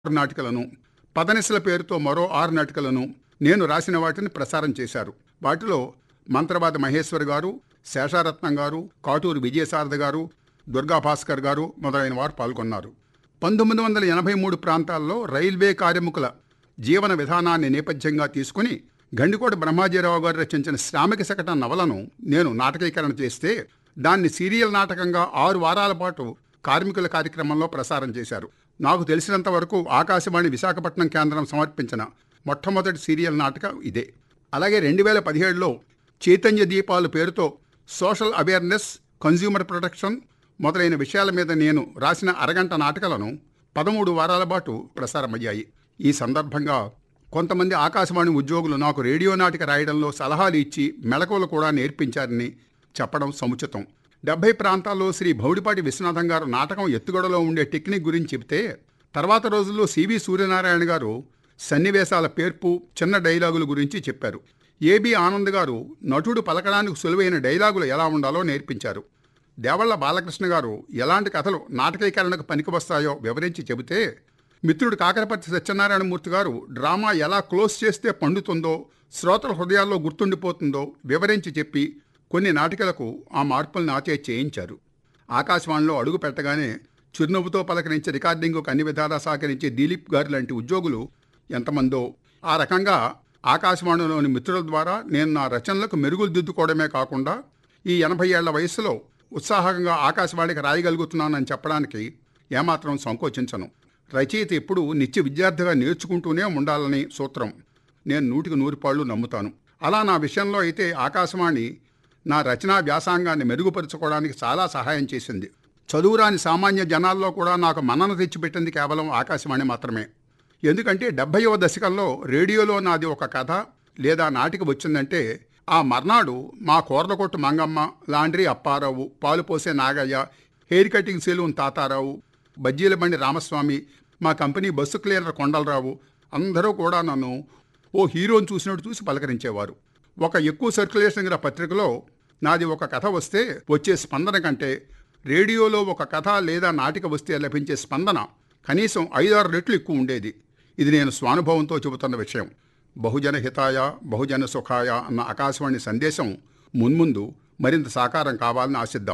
ఆరు నాటికలను పదనిసల పేరుతో మరో ఆరు నాటికలను నేను రాసిన వాటిని ప్రసారం చేశారు వాటిలో మంత్రవాద మహేశ్వర్ గారు శేషారత్నం గారు కాటూరు విజయసారథ గారు దుర్గా భాస్కర్ గారు మొదలైన వారు పాల్గొన్నారు పంతొమ్మిది వందల ఎనభై మూడు ప్రాంతాల్లో రైల్వే కార్మికుల జీవన విధానాన్ని నేపథ్యంగా తీసుకుని గండికోట బ్రహ్మాజీరావు గారు రచించిన శ్రామిక శకట నవలను నేను నాటకీకరణ చేస్తే దాన్ని సీరియల్ నాటకంగా ఆరు వారాల పాటు కార్మికుల కార్యక్రమంలో ప్రసారం చేశారు నాకు తెలిసినంత వరకు ఆకాశవాణి విశాఖపట్నం కేంద్రం సమర్పించిన మొట్టమొదటి సీరియల్ నాటకం ఇదే అలాగే రెండు వేల పదిహేడులో చైతన్య దీపాలు పేరుతో సోషల్ అవేర్నెస్ కన్జ్యూమర్ ప్రొటెక్షన్ మొదలైన విషయాల మీద నేను రాసిన అరగంట నాటకాలను పదమూడు వారాల పాటు ప్రసారమయ్యాయి ఈ సందర్భంగా కొంతమంది ఆకాశవాణి ఉద్యోగులు నాకు రేడియో నాటిక రాయడంలో సలహాలు ఇచ్చి మెళకువలు కూడా నేర్పించారని చెప్పడం సముచితం డెబ్బై ప్రాంతాల్లో శ్రీ భౌడిపాటి విశ్వనాథం గారు నాటకం ఎత్తుగడలో ఉండే టెక్నిక్ గురించి చెబితే తర్వాత రోజుల్లో సివి సూర్యనారాయణ గారు సన్నివేశాల పేర్పు చిన్న డైలాగుల గురించి చెప్పారు ఏబి ఆనంద్ గారు నటుడు పలకడానికి సులువైన డైలాగులు ఎలా ఉండాలో నేర్పించారు దేవళ్ళ బాలకృష్ణ గారు ఎలాంటి కథలు నాటకీకరణకు పనికి వస్తాయో వివరించి చెబితే మిత్రుడు కాకరపర్తి సత్యనారాయణమూర్తి గారు డ్రామా ఎలా క్లోజ్ చేస్తే పండుతుందో శ్రోతల హృదయాల్లో గుర్తుండిపోతుందో వివరించి చెప్పి కొన్ని నాటికలకు ఆ మార్పులను ఆచే చేయించారు ఆకాశవాణిలో అడుగు పెట్టగానే చిరునవ్వుతో పలకరించి రికార్డింగ్కు అన్ని విధాలా సహకరించే దిలీప్ గారు లాంటి ఉద్యోగులు ఎంతమందో ఆ రకంగా ఆకాశవాణిలోని మిత్రుల ద్వారా నేను నా రచనలకు మెరుగులు దిద్దుకోవడమే కాకుండా ఈ ఎనభై ఏళ్ల వయసులో ఉత్సాహంగా ఆకాశవాణికి రాయగలుగుతున్నానని చెప్పడానికి ఏమాత్రం సంకోచించను రచయిత ఎప్పుడూ నిత్య విద్యార్థిగా నేర్చుకుంటూనే ఉండాలని సూత్రం నేను నూటికి నూరిపాళ్ళు నమ్ముతాను అలా నా విషయంలో అయితే ఆకాశవాణి నా రచనా వ్యాసాంగాన్ని మెరుగుపరుచుకోవడానికి చాలా సహాయం చేసింది చదువురాని సామాన్య జనాల్లో కూడా నాకు మన్నన తెచ్చిపెట్టింది కేవలం ఆకాశవాణి మాత్రమే ఎందుకంటే డెబ్భైవ దశకంలో రేడియోలో నాది ఒక కథ లేదా నాటిక వచ్చిందంటే ఆ మర్నాడు మా కోర్లకొట్టు మంగమ్మ లాండ్రీ అప్పారావు పాలు పోసే Nagayya hair cutting saloon Tatarao బజ్జీల బండి రామస్వామి మా కంపెనీ బస్సు క్లీనర్ కొండలరావు అందరూ కూడా నన్ను ఓ హీరోని చూసినట్టు చూసి పలకరించేవారు ఒక ఎక్కువ సర్క్యులేషన్ గల పత్రికలో నాది ఒక కథ వస్తే వచ్చే స్పందన కంటే రేడియోలో ఒక కథ లేదా నాటిక వస్తే లభించే స్పందన కనీసం ఐదారు రెట్లు ఎక్కువ ఉండేది ఇది నేను స్వానుభవంతో చెబుతున్న విషయం బహుజన హితాయ బహుజన సుఖాయ అన్న ఆకాశవాణి సందేశం మున్ముందు మరింత సాకారం కావాలని ఆశిద్దాం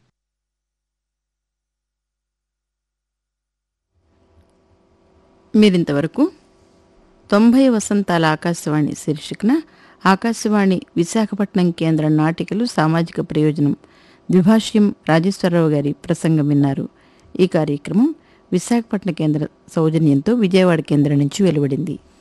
మీరింతవరకు తొంభై వసంతాల ఆకాశవాణి శీర్షికన ఆకాశవాణి విశాఖపట్నం కేంద్ర నాటికలు సామాజిక ప్రయోజనం ద్విభాష్యం రాజేశ్వరరావు గారి ప్రసంగం విన్నారు ఈ కార్యక్రమం విశాఖపట్నం కేంద్ర సౌజన్యంతో విజయవాడ కేంద్రం నుంచి వెలువడింది